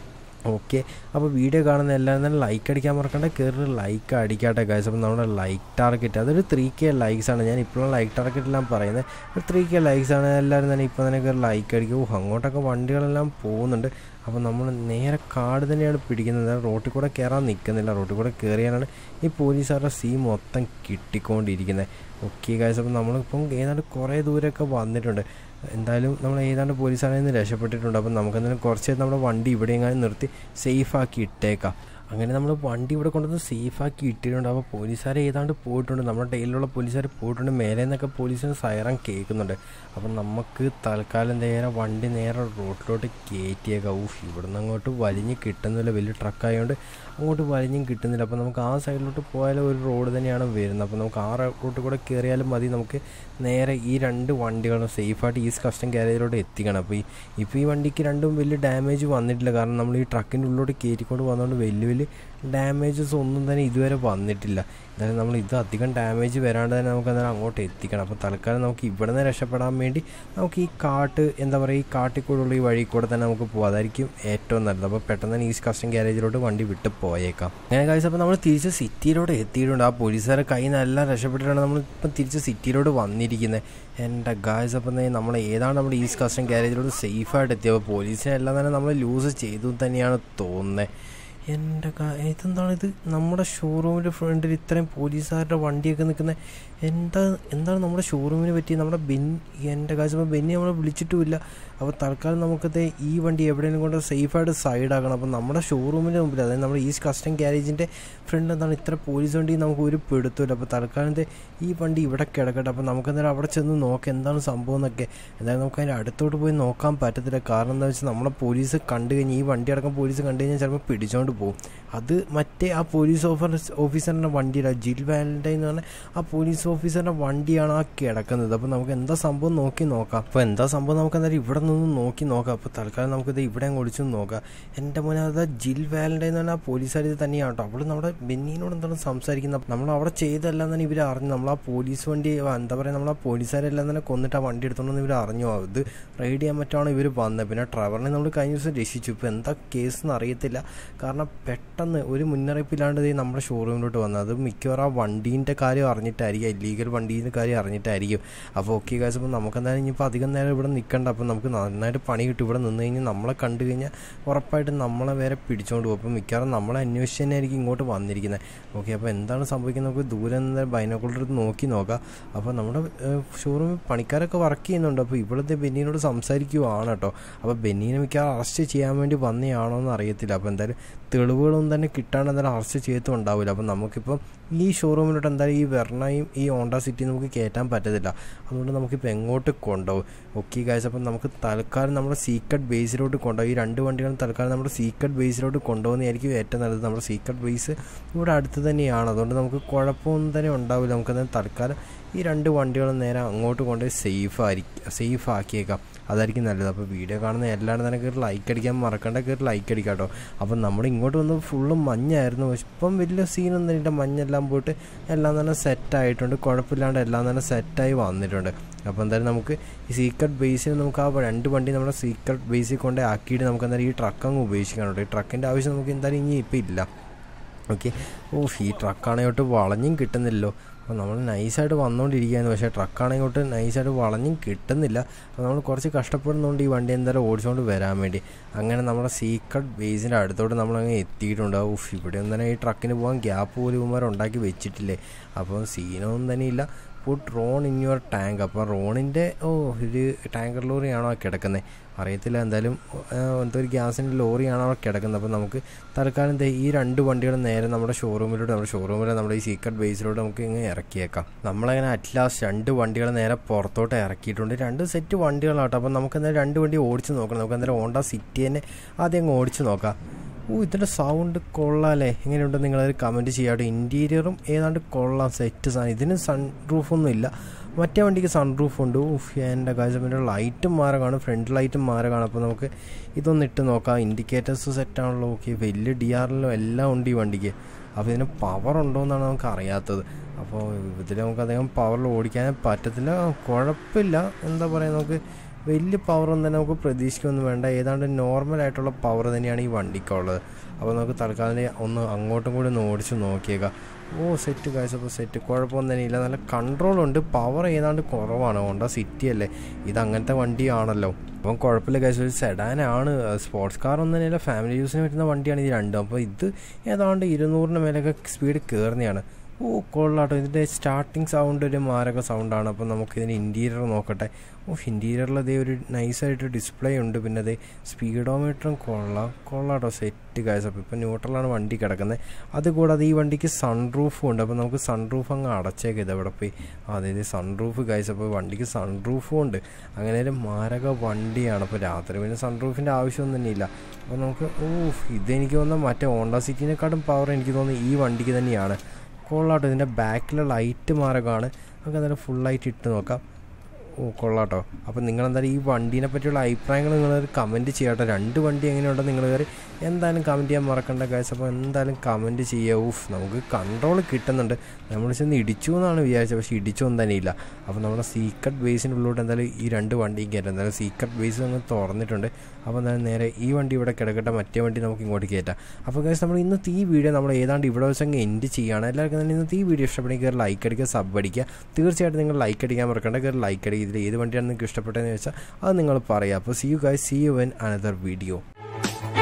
ഓക്കെ അപ്പോൾ വീഡിയോ കാണുന്ന എല്ലാവരും തന്നെ ലൈക്ക് അടിക്കാൻ മറക്കണ്ട കയറി ലൈക്ക് അടിക്കാട്ടെ ഗൈസ് അപ്പോൾ നമ്മുടെ ലൈക്ക് ടാർഗറ്റ് അതൊരു ത്രീ കെ ലൈക്സ് ആണ് ഞാൻ ഇപ്പോഴും ലൈക്ക് ടാർഗറ്റെല്ലാം പറയുന്നത് ഒരു ത്രീ കെ ലൈക്സ് ആണ് എല്ലാവരും തന്നെ ഇപ്പോൾ തന്നെ കയറി ലൈക്ക് അടിക്കും ഓ അങ്ങോട്ടൊക്കെ വണ്ടികളെല്ലാം പോകുന്നുണ്ട് അപ്പോൾ നമ്മൾ നേരെ കാട് തന്നെയാണ് പിടിക്കുന്നത് റോട്ടിൽ കൂടെ കയറാൻ നിൽക്കുന്നില്ല റോട്ടിൽ കൂടെ കയറിയാലാണ് ഈ പോലീസുകാരുടെ സീ മൊത്തം കിട്ടിക്കൊണ്ടിരിക്കുന്നത് ഓക്കെ ഗൈസ് അപ്പോൾ നമ്മളിപ്പം ഏതാണ്ട് കുറേ ദൂരമൊക്കെ വന്നിട്ടുണ്ട് എന്തായാലും നമ്മൾ ഏതാണ്ട് പോലീസുകാരിൽ നിന്ന് രക്ഷപ്പെട്ടിട്ടുണ്ട് അപ്പം നമുക്കെന്തായാലും കുറച്ച് നമ്മുടെ വണ്ടി ഇവിടെ എങ്ങാനും നിർത്തി സേഫാക്കി ഇട്ടേക്കാം അങ്ങനെ നമ്മൾ വണ്ടി ഇവിടെ കൊണ്ടുവന്ന് സേഫാക്കി ഇട്ടിട്ടുണ്ട് അപ്പോൾ പോലീസുകാർ ഏതാണ്ട് പോയിട്ടുണ്ട് നമ്മുടെ ഡെയിലുള്ള പോലീസുകാർ പോയിട്ടുണ്ട് മേലെ നിന്നൊക്കെ പോലീസിന് സൈറൻ കേൾക്കുന്നുണ്ട് അപ്പം നമുക്ക് തൽക്കാലം നേരെ വണ്ടി നേരെ റോഡിലോട്ട് കയറ്റിയേക്കാം ഊഫ് ഇവിടുന്ന് അങ്ങോട്ട് വലിഞ്ഞ് കിട്ടുന്നില്ല വലിയ ട്രക്കായതുകൊണ്ട് അങ്ങോട്ട് വലിഞ്ഞും കിട്ടുന്നില്ല അപ്പോൾ നമുക്ക് ആ സൈഡിലോട്ട് പോയാലും ഒരു റോഡ് തന്നെയാണ് വരുന്നത് അപ്പോൾ നമുക്ക് ആ റൂട്ടിൽ കൂടെ കയറിയാലും മതി നമുക്ക് നേരെ ഈ രണ്ട് വണ്ടികളും സേഫായിട്ട് ഈസ്റ്റ് കസ്റ്റം ഗ്യാരേജിലോട്ട് എത്തിക്കണം അപ്പോൾ ഈ ഇപ്പോൾ ഈ വണ്ടിക്ക് രണ്ടും വലിയ ഡാമേജ് വന്നിട്ടില്ല കാരണം നമ്മൾ ഈ ട്രക്കിൻ്റെ ഉള്ളിലോട്ട് കയറ്റിക്കൊണ്ട് വന്നുകൊണ്ട് വലിയ വലിയ ഡാമേജസ് ഒന്നും തന്നെ ഇതുവരെ വന്നിട്ടില്ല എന്തായാലും നമ്മൾ ഇത് അധികം ഡാമേജ് വരാണ്ട് തന്നെ നമുക്ക് അന്നേരം അങ്ങോട്ട് എത്തിക്കണം അപ്പോൾ തൽക്കാലം നമുക്ക് ഇവിടെ നിന്ന് രക്ഷപ്പെടാൻ വേണ്ടി നമുക്ക് ഈ കാട്ട് എന്താ പറയുക ഈ കാട്ടിക്കൂടുള്ള ഈ വഴി കൂടെ തന്നെ നമുക്ക് പോകാം അതായിരിക്കും ഏറ്റവും നല്ലത് അപ്പോൾ പെട്ടെന്ന് തന്നെ ഈസ്റ്റ് കസ്റ്റം ഗ്യാരേജിലോട്ട് വണ്ടി വിട്ട് പോയേക്കാം അങ്ങനെ കാഴ്ച അപ്പോൾ നമ്മൾ തിരിച്ച് സിറ്റിയിലോട്ട് എത്തിയിട്ടുണ്ട് ആ പോലീസുകാരെ കയ്യിൽ നിന്ന് എല്ലാം രക്ഷപ്പെട്ടിട്ടാണ് നമ്മൾ ഇപ്പം തിരിച്ച് സിറ്റിയിലോട്ട് വന്നിരിക്കുന്നത് എൻ്റെ ഗായ്സ് അപ്പം നമ്മൾ ഏതാണ് നമ്മുടെ ഈസ്റ്റ് കസ്റ്റം ഗ്യാരേജിലോട്ട് സേഫായിട്ട് എത്തിയത് അപ്പോൾ പോലീസിനെ എല്ലാം തന്നെ നമ്മൾ ലൂസ് ചെയ്തു തന്നെയാണ് തോന്നുന്നത് എൻ്റെ ഇതെന്താണ് ഇത് നമ്മുടെ ഷോറൂമിൻ്റെ ഫ്രണ്ടിൽ ഇത്രയും പോലീസുകാരുടെ വണ്ടിയൊക്കെ നിൽക്കുന്നത് എന്താ എന്താണ് നമ്മുടെ ഷോറൂമിനെ പറ്റി നമ്മുടെ ബെൻ എൻ്റെ കാശ് ബെന്നി നമ്മളെ വിളിച്ചിട്ടുമില്ല അപ്പോൾ തൽക്കാലം നമുക്കത് ഈ വണ്ടി എവിടെയെങ്കിലും കൊണ്ട് സേഫായിട്ട് സൈഡാക്കണം അപ്പോൾ നമ്മുടെ ഷോറൂമിൻ്റെ മുമ്പിൽ അതായത് നമ്മുടെ ഈസ്റ്റ് കസ്റ്റം ഗ്യാരേജിൻ്റെ ഫ്രണ്ട് എന്താണ് ഇത്ര പോലീസ് വണ്ടി നമുക്ക് ഒരു പെടുത്തില്ല അപ്പോൾ തൽക്കാലത്തെ ഈ വണ്ടി ഇവിടെ കിടക്കട്ടെ അപ്പോൾ നമുക്ക് എന്തായാലും അവിടെ ചെന്ന് നോക്കാം എന്താണ് സംഭവം എന്നൊക്കെ എന്തായാലും നമുക്ക് അതിൻ്റെ അടുത്തോട്ട് പോയി നോക്കാൻ പറ്റത്തില്ല കാരണം എന്താ വെച്ചാൽ നമ്മളെ പോലീസ് കണ്ടു കഴിഞ്ഞാൽ ഈ വണ്ടി അടക്കം പോലീസ് കണ്ടു കഴിഞ്ഞാൽ ചിലപ്പോൾ പിടിച്ചോണ്ട് പോകും അത് മറ്റേ ആ പോലീസ് ഓഫീസർ ഓഫീസറിൻ്റെ വണ്ടിയുടെ ജിൽ വാലൻറ്റൈൻ എന്ന് പറഞ്ഞാൽ ആ പോലീസ് ഓഫീസറിൻ്റെ വണ്ടിയാണ് ആ കിടക്കുന്നത് അപ്പോൾ നമുക്ക് എന്താ സംഭവം നോക്കി നോക്കാം അപ്പോൾ എന്താ സംഭവം നമുക്ക് എന്തായാലും ഇവിടെ നിന്ന് നോക്കി നോക്കാം അപ്പോൾ തൽക്കാലം നമുക്കിത് ഇവിടെ ഒളിച്ചു നോക്കാം എൻ്റെ മോനെ അത് ജിൽ വാലൻറ്റൈൻ എന്ന് പറഞ്ഞാൽ ആ പോലീസുകാർ ഇത് തന്നെയാണ് കേട്ടോ അവൾ നമ്മുടെ ബെന്നിനോട് എന്താണ് സംസാരിക്കുന്നത് നമ്മൾ അവിടെ ചെയ്തതെല്ലാം തന്നെ ഇവർ അറിഞ്ഞു നമ്മൾ ആ പോലീസ് വണ്ടി എന്താ പറയുക നമ്മൾ ആ പോലീസുകാരെല്ലാം തന്നെ കൊന്നിട്ട് ആ വണ്ടി എടുത്തോണ്ടെന്ന് ഇവർ അറിഞ്ഞു ഇത് റൈഡ് ചെയ്യാൻ പറ്റാണ് ഇവർ വന്നത് പിന്നെ ട്രവറിനെ നമ്മൾ കഴിഞ്ഞ ദിവസം രക്ഷിച്ചു ഇപ്പോൾ എന്താ കേസ് എന്ന് അറിയത്തില്ല കാരണം പെട്ടെന്ന് ഒരു മുന്നറിയിപ്പില്ലാണ്ട് ദേ നമ്മുടെ ഷോറൂമിലോട്ട് വന്നത് അത് മിക്കവാറും ആ വണ്ടീൻ്റെ കാര്യം അറിഞ്ഞിട്ടായിരിക്കും ഇല്ലീഗൽ വണ്ടീൻ്റെ കാര്യം അറിഞ്ഞിട്ടായിരിക്കും അപ്പോൾ ഓക്കെ ഗൈസ് അപ്പോൾ നമുക്ക് എന്തായാലും ഇനിയിപ്പോൾ അധികം നേരം ഇവിടെ നിൽക്കണ്ട അപ്പോൾ നമുക്ക് നന്നായിട്ട് പണി കിട്ടും ഇവിടെ നിന്ന് കഴിഞ്ഞാൽ നമ്മളെ കണ്ടു കഴിഞ്ഞാൽ ഉറപ്പായിട്ടും നമ്മളെ വേറെ പിടിച്ചുകൊണ്ട് പോകും അപ്പോൾ മിക്കവാറും നമ്മളെ അന്വേഷിച്ച് തന്നെ ആയിരിക്കും ഇങ്ങോട്ട് വന്നിരിക്കുന്നത് ഓക്കെ അപ്പോൾ എന്താണ് സംഭവിക്കുന്നത് നമുക്ക് ദൂരെ നിന്ന് ബൈനോക്കുലർ എടുത്ത് നോക്കി നോക്കാം അപ്പോൾ നമ്മുടെ ഷോറൂമിൽ പണിക്കാരൊക്കെ വർക്ക് ചെയ്യുന്നുണ്ട് അപ്പോൾ ഇവിടുത്തെ ബെന്നീനോട് സംസാരിക്കുവാണ് കേട്ടോ അപ്പോൾ ബെന്നീനെ മിക്കവാറും അറസ്റ്റ് ചെയ്യാൻ വേണ്ടി വന്നതാണോ എന്ന് അറിയത്തില്ല അപ്പോൾ എന്തായാലും തെളിവുകളൊന്നും തന്നെ കിട്ടാണ്ട് എന്തായാലും അറസ്റ്റ് ചെയ്തിട്ടും ഉണ്ടാവില്ല അപ്പോൾ നമുക്കിപ്പം ഈ ഷോറൂമിലോട്ട് എന്തായാലും ഈ വെർണയും ഈ ഹോണ്ട സിറ്റി നമുക്ക് കയറ്റാൻ പറ്റത്തില്ല അതുകൊണ്ട് നമുക്കിപ്പോൾ എങ്ങോട്ട് കൊണ്ടുപോകും ഓക്കെ ഗൈസ് അപ്പം നമുക്ക് തൽക്കാലം നമ്മുടെ സീക്രട്ട് ബേസിലോട്ട് കൊണ്ടുപോകും ഈ രണ്ട് വണ്ടികളും തൽക്കാലം നമ്മുടെ സീക്രട്ട് ബേസിലോട്ട് കൊണ്ടുപോകുന്നതായിരിക്കും ഏറ്റവും നല്ലത് നമ്മുടെ സീക്രട്ട് ബേസ് ഇവിടെ അടുത്ത് തന്നെയാണ് അതുകൊണ്ട് നമുക്ക് കുഴപ്പമൊന്നും തന്നെ ഉണ്ടാവില്ല നമുക്കത് തൽക്കാലം ഈ രണ്ട് വണ്ടികളും നേരെ അങ്ങോട്ട് കൊണ്ടുപോയി സേഫ് ആയിരിക്കും സേഫ് ആക്കിയേക്കാം അതായിരിക്കും നല്ലത് അപ്പോൾ വീഡിയോ കാണുന്ന എല്ലാവരും തന്നെ കയറി ലൈക്ക് അടിക്കാൻ മറക്കണ്ട കയറി ലൈക്ക് അടിക്കാം കേട്ടോ അപ്പം നമ്മൾ ഇങ്ങോട്ട് വന്ന് ഫുള്ള് മഞ്ഞായിരുന്നു പക്ഷെ ഇപ്പം വലിയ സീനൊന്നും ഇല്ല മഞ്ഞെല്ലാം പോയിട്ട് എല്ലാം തന്നെ സെറ്റായിട്ടുണ്ട് കുഴപ്പമില്ലാണ്ട് എല്ലാം തന്നെ സെറ്റായി വന്നിട്ടുണ്ട് അപ്പോൾ എന്തായാലും നമുക്ക് ഈ സീക്രട്ട് ബേസിൽ നമുക്ക് ആ രണ്ട് വണ്ടി നമ്മുടെ സീക്രട്ട് ബേസിൽ കൊണ്ട് ആക്കിയിട്ട് നമുക്ക് എന്തായാലും ഈ ട്രക്ക് അങ്ങ് ഉപയോഗിക്കാനുണ്ട് ഈ ട്രക്കിൻ്റെ ആവശ്യം നമുക്ക് എന്തായാലും ഇനി ഇപ്പം ഇല്ല ഓക്കെ ഓ ഈ ട്രക്കാണെങ്കിൽ വളഞ്ഞും കിട്ടുന്നില്ലല്ലോ അപ്പോൾ നമ്മൾ നൈസായിട്ട് വന്നുകൊണ്ടിരിക്കുകയായിരുന്നു പക്ഷേ ട്രക്കാണെങ്കിൽ തൊട്ട് നൈസായിട്ട് വളഞ്ഞും കിട്ടുന്നില്ല അപ്പോൾ നമ്മൾ കുറച്ച് കഷ്ടപ്പെടുന്നതുകൊണ്ട് ഈ വണ്ടി എന്തായാലും ഓടിച്ചുകൊണ്ട് വരാൻ വേണ്ടി അങ്ങനെ നമ്മുടെ സീക്രട്ട് ബേസിൻ്റെ അടുത്തോട്ട് നമ്മളങ്ങ് എത്തിയിട്ടുണ്ട് ഉഫ് ഇവിടെ ഒന്നും തന്നെ ഈ ട്രക്കിന് പോകാൻ ഗ്യാപ്പ് പോലും ഇവന്മാർ ഉണ്ടാക്കി വെച്ചിട്ടില്ലേ അപ്പോൾ സീനൊന്നും തന്നെ ഇല്ല put Ron in your tank അപ്പോൾ റോണിൻ്റെ ഓ ഒരു ടാങ്കർ ലോറിയാണോ ആ കിടക്കുന്നത് അറിയത്തില്ല എന്തായാലും എന്തോ ഒരു ഗ്യാസിൻ്റെ ലോറിയാണോ അവിടെ കിടക്കുന്നത് അപ്പോൾ നമുക്ക് തൽക്കാലം ദേ ഈ രണ്ട് വണ്ടികളും നേരെ നമ്മുടെ ഷോറൂമിലൂടെ നമ്മുടെ ഷോറൂമിൽ നമ്മുടെ ഈ സീക്രട്ട് ബേസിലൂടെ നമുക്ക് ഇങ്ങനെ ഇറക്കിയേക്കാം നമ്മളങ്ങനെ അറ്റ് ലാസ്റ്റ് രണ്ട് വണ്ടികൾ നേരെ പുറത്തോട്ട് ഇറക്കിയിട്ടുണ്ട് രണ്ട് സെറ്റ് വണ്ടികളാട്ടോ അപ്പോൾ നമുക്ക് എന്തായാലും രണ്ട് വണ്ടി ഓടിച്ച് നോക്കണം നമുക്ക് എന്തായാലും ഹോണ്ട സിറ്റി തന്നെ ആദ്യം അങ്ങ് ഓടിച്ച് നോക്കാം ഓ ഇതിൻ്റെ സൗണ്ട് കൊള്ളാമല്ലേ എങ്ങനെയുണ്ട് നിങ്ങളത് കമൻറ്റ് ചെയ്യാട്ടോ ഇൻറ്റീരിയറും ഏതാണ്ട് കൊള്ളാം സെറ്റ് സാധനം ഇതിന് സൺ റൂഫൊന്നും ഇല്ല മറ്റേ വണ്ടിക്ക് സൺ റൂഫ് ഉണ്ട് ഉഫ് എൻ്റെ കാര്യം പിന്നെ ലൈറ്റും മാറകാണ് ഫ്രണ്ട് ലൈറ്റും മാറകാണ് അപ്പോൾ നമുക്ക് ഇതൊന്ന് ഇട്ട് നോക്കാം ഇൻഡിക്കേറ്റേഴ്സ് സെറ്റാണല്ലോ ഓക്കെ വലിയ ഡി ആറിലും എല്ലാം ഉണ്ട് ഈ വണ്ടിക്ക് അപ്പോൾ ഇതിന് പവർ ഉണ്ടോ എന്നാണ് നമുക്ക് അറിയാത്തത് അപ്പോൾ ഇതിൽ നമുക്ക് അധികം പവറിൽ ഓടിക്കാൻ പറ്റത്തില്ല കുഴപ്പമില്ല എന്താ പറയുക നമുക്ക് വലിയ പവറൊന്നും തന്നെ നമുക്ക് പ്രതീക്ഷിക്കൊന്നും വേണ്ട ഏതാണ്ട് നോർമൽ ആയിട്ടുള്ള പവർ തന്നെയാണ് ഈ വണ്ടിക്കുള്ളത് അപ്പോൾ നമുക്ക് തൽക്കാലം ഒന്ന് അങ്ങോട്ടും കൂടി ഒന്ന് ഓടിച്ച് നോക്കിയേക്കാം ഓ സെറ്റ് കാഴ്ച അപ്പോൾ സെറ്റ് കുഴപ്പമൊന്നും തന്നെ ഇല്ല നല്ല കൺട്രോളുണ്ട് പവർ ഏതാണ്ട് കുറവാണ് ഹോണ്ട സിറ്റി അല്ലേ ഇത് അങ്ങനത്തെ വണ്ടിയാണല്ലോ അപ്പം കുഴപ്പമില്ല കാഴ്ച ഒരു സെഡാനാണ് സ്പോർട്സ് കാർ ഒന്നും തന്നെയല്ല ഫാമിലി യൂസിന് പറ്റുന്ന വണ്ടിയാണ് ഇത് രണ്ടും അപ്പോൾ ഇത് ഏതാണ്ട് ഇരുന്നൂറിന് മേലൊക്കെ സ്പീഡ് കയറുന്നതാണ് ഓ കൊള്ളാട്ടോ ഇതിൻ്റെ സ്റ്റാർട്ടിങ് സൗണ്ട് ഒരു മാരക സൗണ്ടാണ് അപ്പോൾ നമുക്ക് ഇതിൻ്റെ ഇൻറ്റീരിയർ നോക്കട്ടെ ഓ ഇൻറ്റീരിയറിൽ അതേ ഒരു നൈസായിട്ട് ഡിസ്പ്ലേ ഉണ്ട് പിന്നെ അതേ സ്പീഡോമീറ്ററും കൊള്ളാം കൊള്ളാട്ടോ സെറ്റ് കാഴ്ച അപ്പോൾ ഇപ്പോൾ ന്യൂട്രലാണ് വണ്ടി കിടക്കുന്നത് അതുകൂടാതെ ഈ വണ്ടിക്ക് സൺറൂഫും ഉണ്ട് അപ്പോൾ നമുക്ക് സൺറൂഫ് അങ്ങ് അടച്ചേക്കാം ഇത് എവിടെ പോയി അതായത് സൺറൂഫ് കാഴ്ച അപ്പോൾ വണ്ടിക്ക് സൺറൂഫും ഉണ്ട് അങ്ങനെ ഒരു മാരക വണ്ടിയാണ് അപ്പോൾ രാത്രി പിന്നെ സൺറൂഫിൻ്റെ ആവശ്യമൊന്നും തന്നെ ഇല്ല അപ്പോൾ നമുക്ക് ഓ ഇതെനിക്ക് തോന്നുന്നത് മറ്റേ ഹോണ്ട സിറ്റിനെക്കാട്ടും പവർ എനിക്ക് തോന്നുന്നത് ഈ വണ്ടിക്ക് തന്നെയാണ് കൊള്ളാട്ടോ ഇതിൻ്റെ ബാക്കിലെ ലൈറ്റ് മാരകമാണ് നമുക്ക് എന്തായാലും ഫുള്ളായിട്ട് ഇട്ട് നോക്കാം ഓ കൊള്ളാട്ടോ അപ്പോൾ നിങ്ങളെന്തായാലും ഈ വണ്ടീനെ പറ്റിയുള്ള അഭിപ്രായങ്ങൾ നിങ്ങൾ കമൻറ്റ് ചെയ്യാട്ടോ രണ്ട് വണ്ടി എങ്ങനെയുണ്ടോ നിങ്ങൾ കയറി എന്തായാലും കമൻറ്റ് ചെയ്യാൻ മറക്കണ്ട കാഴ്ച അപ്പോൾ എന്തായാലും കമൻറ്റ് ചെയ്യുക ഊഫ് നമുക്ക് കൺട്രോൾ കിട്ടുന്നുണ്ട് നമ്മൾ ചെന്ന് ഇടിച്ചു എന്നാണ് വിചാരിച്ചത് പക്ഷേ ഇടിച്ചൊന്നും തന്നെ ഇല്ല അപ്പോൾ നമ്മുടെ സീക്രട്ട് ബേസിൻ്റെ ഉള്ളിലോട്ട് എന്തായാലും ഈ രണ്ട് വണ്ടിയും കയറ്റാം എന്തായാലും സീക്രട്ട് ബേസ് അങ്ങ് തുറന്നിട്ടുണ്ട് അപ്പോൾ എന്തായാലും നേരെ ഈ വണ്ടി ഇവിടെ കിടക്കട്ടെ മറ്റേ വണ്ടി നമുക്ക് ഇങ്ങോട്ട് കയറ്റാം അപ്പോൾ കാഴ്ച നമ്മൾ ഇന്നത്തെ ഈ വീഡിയോ നമ്മൾ ഏതാണ്ട് ഇവിടെ വെച്ച് അങ്ങ് എൻഡ് ചെയ്യുകയാണ് എല്ലാവർക്കും തന്നെ ഇന്നത്തെ ഈ വീഡിയോ ഇഷ്ടപ്പെടുമെങ്കിൽ കയറി ലൈക്ക് അടിക്കുക സബ് അടിക്കുക തീർച്ചയായിട്ടും നിങ്ങൾ ലൈക്ക് അടിക്കാൻ മറക്കണ്ട കയറി ലൈക്ക് അടിക്കുക ഇതിൽ ഏത് വണ്ടിയാണ് നിങ്ങൾക്ക് ഇഷ്ടപ്പെട്ടതെന്ന് വെച്ചാൽ അത് നിങ്ങൾ പറയുക അപ്പോൾ see you guys see you when another video